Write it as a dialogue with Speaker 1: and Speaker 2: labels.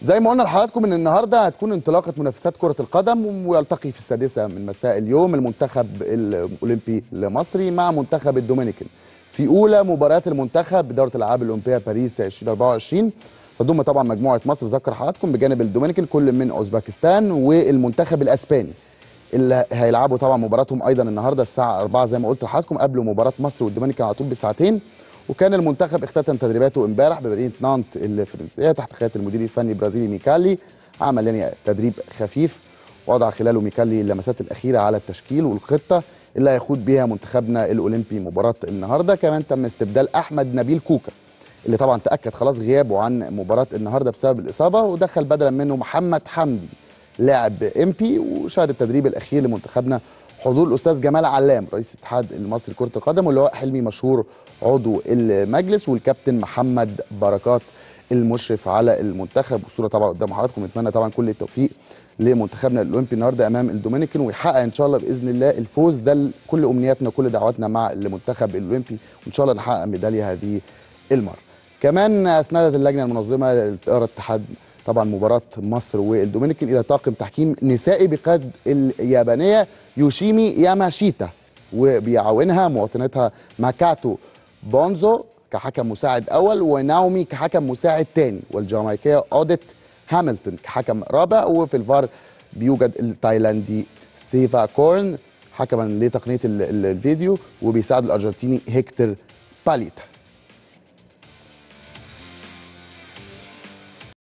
Speaker 1: زي ما قلنا لحضراتكم ان النهارده هتكون انطلاقه منافسات كره القدم ويلتقي في السادسه من مساء اليوم المنتخب الاولمبي المصري مع منتخب الدومينيكان في اولى مباريات المنتخب بدوره الالعاب الاولمبيه باريس 2024 تضم طبعا مجموعه مصر ذكر حضراتكم بجانب الدومينيكان كل من اوزبكستان والمنتخب الاسباني اللي هيلعبوا طبعا مباراتهم ايضا النهارده الساعه 4 زي ما قلت لحضراتكم قبل مباراه مصر والدومينيكان على طول بساعتين وكان المنتخب اختتم تدريباته امبارح بمدينه نانت الفرنسيه تحت قياده المدير الفني البرازيلي ميكالي عمل يعني تدريب خفيف وضع خلاله ميكالي اللمسات الاخيره على التشكيل والخطه اللي هيخوض بيها منتخبنا الاولمبي مباراه النهارده كمان تم استبدال احمد نبيل كوكا اللي طبعا تاكد خلاص غيابه عن مباراه النهارده بسبب الاصابه ودخل بدلا منه محمد حمدي لاعب امبي وشهد التدريب الاخير لمنتخبنا حضور الاستاذ جمال علام رئيس الاتحاد المصري لكره القدم واللواء حلمي مشهور عضو المجلس والكابتن محمد بركات المشرف على المنتخب والصوره طبعا قدام حضراتكم نتمنى طبعا كل التوفيق لمنتخبنا الاولمبي النهارده امام الدومينيكان ويحقق ان شاء الله باذن الله الفوز ده كل امنياتنا وكل دعواتنا مع المنتخب الاولمبي وان شاء الله نحقق ميداليه هذه المره. كمان اسندت اللجنه المنظمه لاداره اتحاد طبعا مباراه مصر والدومينيكان الى طاقم تحكيم نسائي بقياده اليابانيه يوشيمي ياماشيتا وبيعاونها مواطنتها ماكاتو بونزو كحكم مساعد اول وناومي كحكم مساعد ثاني والجامايكيه اوديت هامilton كحكم رابع وفي الفار بيوجد التايلاندي سيفا كورن حكما لتقنيه الفيديو وبيساعد الارجنتيني هيكتور باليتا